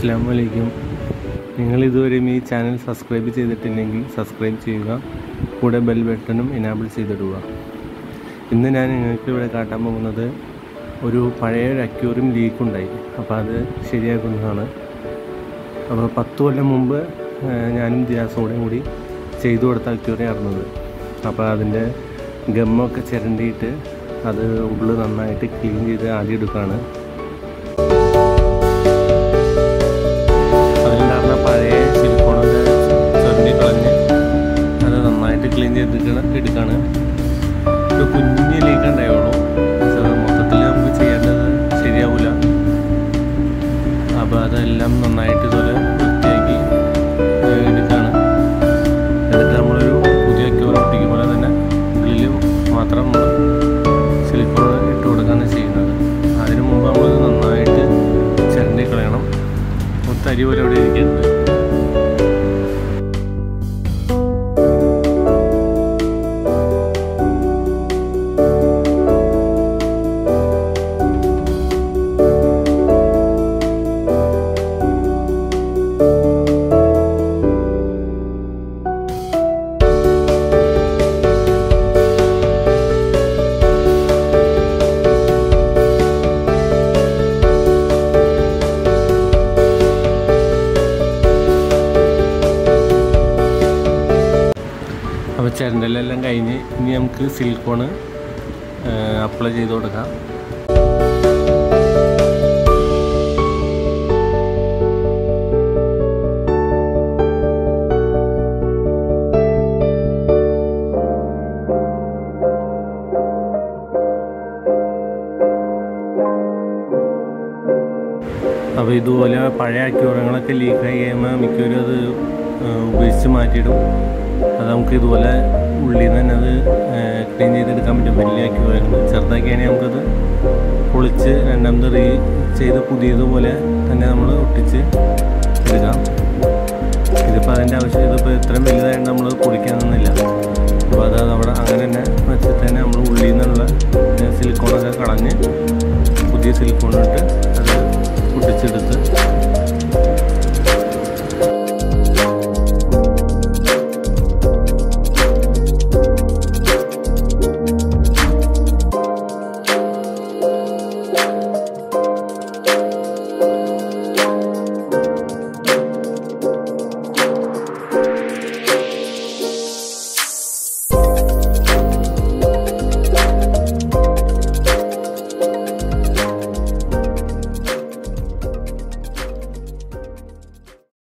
അസ്സാം വലൈക്കും നിങ്ങൾ ഇതുവരെയും ഈ ചാനൽ സബ്സ്ക്രൈബ് ചെയ്തിട്ടില്ലെങ്കിൽ സബ്സ്ക്രൈബ് ചെയ്യുക കൂടെ ബെൽ ബട്ടണും എനാബിൾ ചെയ്തിടുക ഇന്ന് ഞാൻ നിങ്ങൾക്ക് ഇവിടെ കാട്ടാൻ പോകുന്നത് ഒരു പഴയ ഒരു അക്യൂറിയം ലീക്ക് ഉണ്ടായി അപ്പോൾ അത് ശരിയാക്കുന്നതാണ് അപ്പോൾ പത്ത് കൊല്ലം മുമ്പ് ആ, ഞാനും ദിയാസോടെയും കൂടി ചെയ്തു കൊടുത്ത അക്യൂറിയം ആയിരുന്നത് അപ്പോൾ അതിൻ്റെ ഗമ്മൊക്കെ ചിരണ്ടിയിട്ട് അത് ഉള്ളു നന്നായിട്ട് ക്ലീൻ ചെയ്ത് ആദ്യം എടുക്കുകയാണ് അതിലുണ്ടായിരുന്ന പഴയ സിലിക്കോണൊക്കെ ചൊരണ്ടി കളഞ്ഞ് അത് നന്നായിട്ട് ക്ലീൻ ചെയ്തിട്ട് എടുക്കുകയാണ് ഒരു കുഞ്ഞ് ലീക്ക് ഉണ്ടായുള്ളൂ പക്ഷെ അത് മൊത്തത്തിൽ നമുക്ക് ചെയ്യേണ്ടത് ശരിയാവില്ല അപ്പോൾ അതെല്ലാം നന്നായിട്ട് ഇതുപോലെ വൃത്തിയാക്കി ഏഹ്, എടുക്കുകയാണ് എന്നിട്ട് നമ്മളൊരു പുതിയ ക്യൂർ ഒട്ടിക്കുമ്പോൾ തന്നെ ഉള്ളിൽ മാത്രം നമ്മൾ സിലിക്കോൺ ഇട്ട് കൊടുക്കുകയാണ് ചെയ്യുന്നത് അതിന് മുമ്പ് നമ്മൾ നന്നായിട്ട് ചിരണ്ടി കളയണം മൊത്തം അരി പോലെ അവിടെ ഇരിക്കുന്നുണ്ട് അപ്പോൾ ചിരണ്ടലെല്ലാം കഴിഞ്ഞ് ഇനി നമുക്ക് സിലിക്കോണ് അപ്ലൈ ചെയ്ത് കൊടുക്കാം അപ്പോൾ ഇതുപോലെ പഴയ അക്യൂറങ്ങളൊക്കെ ലീക്കായി കഴിയുമ്പോൾ മിക്കവരും അത് ആ, ഉപേക്ഷിച്ച് മാറ്റിയിടും അത് നമുക്ക് ഇതുപോലെ ഉള്ളിൽ നിന്ന് തന്നെ അത് ക്ലീൻ ചെയ്തെടുക്കാൻ പറ്റും വലിയ അക്യൂറങ്ങൾ ചെറുതാക്കിയാണെങ്കിൽ നമുക്കത് പൊളിച്ച് രണ്ടാമത് റീ ചെയ്ത് പുതിയതുപോലെ തന്നെ നമ്മൾ ഒട്ടിച്ച് എടുക്കാം ഇതിപ്പോൾ അതിൻ്റെ ആവശ്യം ഇതിപ്പോൾ ഇത്രയും വലുതായിട്ട് നമ്മൾ പൊളിക്കാനൊന്നുമില്ല അപ്പോൾ അത് അവിടെ അങ്ങനെ തന്നെ വെച്ചിട്ട് തന്നെ നമ്മൾ ഉള്ളിൽ നിന്നുള്ള സിലിക്കോണൊക്കെ കളഞ്ഞ് പുതിയ സിലിക്കോൺ ഇട്ട് അത് പൊട്ടിച്ചെടുത്ത്